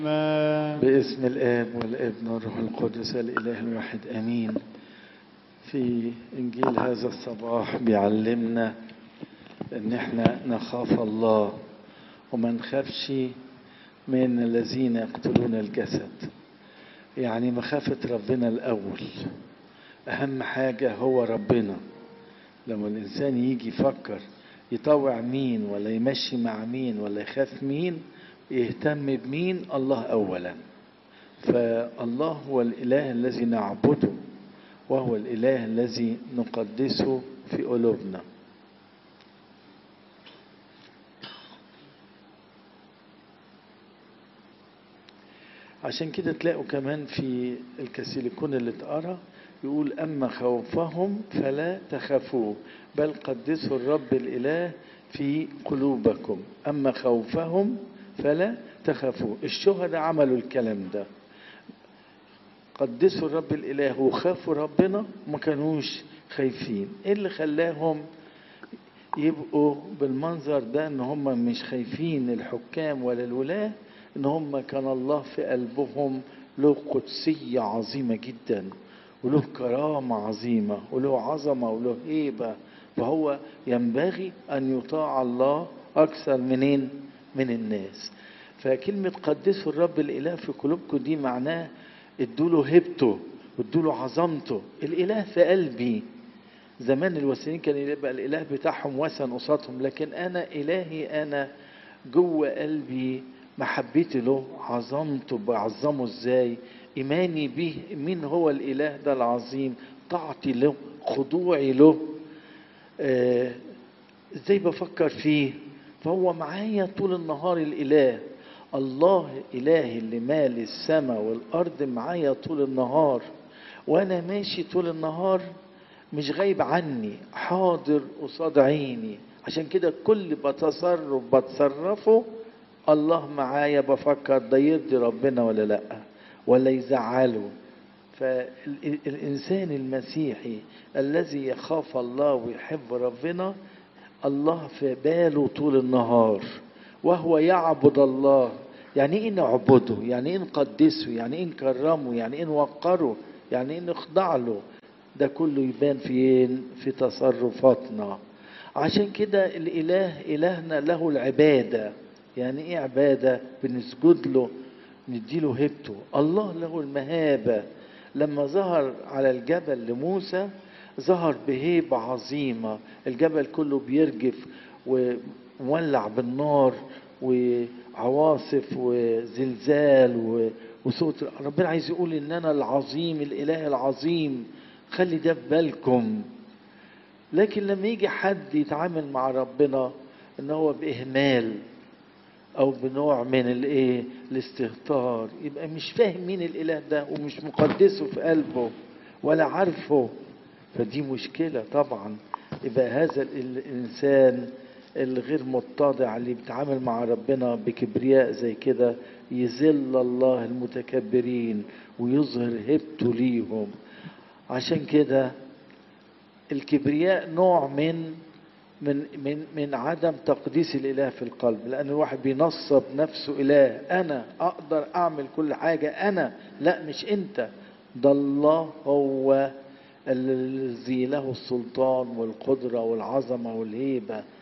باسم الآب والابن والروح القدس الإله الواحد آمين في إنجيل هذا الصباح بيعلمنا إن إحنا نخاف الله وما نخافش من الذين يقتلون الجسد يعني مخافة ربنا الأول أهم حاجة هو ربنا لما الإنسان يجي يفكر يطوع مين ولا يمشي مع مين ولا يخاف مين يهتم بمين الله أولا فالله هو الإله الذي نعبده وهو الإله الذي نقدسه في قلوبنا عشان كده تلاقوا كمان في الكاسيليكون اللي اتقرا يقول أما خوفهم فلا تخافوه بل قدسوا الرب الإله في قلوبكم أما خوفهم فلا تخافوا الشهداء عملوا الكلام ده قدسوا الرب الإله وخافوا ربنا ما كانوش خايفين ايه اللي خلاهم يبقوا بالمنظر ده ان هم مش خايفين الحكام ولا الولاة ان هم كان الله في قلبهم له قدسية عظيمة جدا وله كرامة عظيمة وله عظمة وله هيبة فهو ينبغي أن يطاع الله أكثر منين من الناس فكلمة قدسوا الرب الإله في قلوبكم دي معناه ادوا هبته وادوا عظمته الإله في قلبي زمان الوثنيين كان يبقى الإله بتاعهم وثن قصادهم لكن أنا إلهي أنا جوه قلبي محبتي له عظمته بعظمه ازاي إيماني به مين هو الإله ده العظيم طاعتي له خضوعي له آه ازاي بفكر فيه فهو معايا طول النهار الإله الله إله اللي مال السماء والأرض معايا طول النهار وأنا ماشي طول النهار مش غايب عني حاضر قصاد عيني عشان كده كل بتصرف بتصرفه الله معايا بفكر ده يرضي ربنا ولا لا ولا يزعله فالإنسان المسيحي الذي يخاف الله ويحب ربنا الله في باله طول النهار وهو يعبد الله يعني ايه نعبده يعني ايه نقدسه يعني ايه نكرمه يعني ايه نوقره يعني ايه نخضع له ده كله يبان فين في تصرفاتنا عشان كده الاله الهنا له العباده يعني ايه عباده بنسجد له نديله هبته الله له المهابه لما ظهر على الجبل لموسى ظهر بهيبه عظيمه الجبل كله بيرجف ومولع بالنار وعواصف وزلزال وصوت ربنا عايز يقول ان انا العظيم الاله العظيم خلي ده في بالكم لكن لما يجي حد يتعامل مع ربنا ان هو باهمال او بنوع من الايه الاستهتار يبقى مش فاهم مين الاله ده ومش مقدسه في قلبه ولا عارفه فدي مشكله طبعا يبقى هذا الانسان الغير متضع اللي بيتعامل مع ربنا بكبرياء زي كده يذل الله المتكبرين ويظهر هبته ليهم عشان كده الكبرياء نوع من من من من عدم تقديس الاله في القلب لان الواحد بينصب نفسه اله انا اقدر اعمل كل حاجه انا لا مش انت ده الله هو الذي له السلطان والقدره والعظمه والهيبه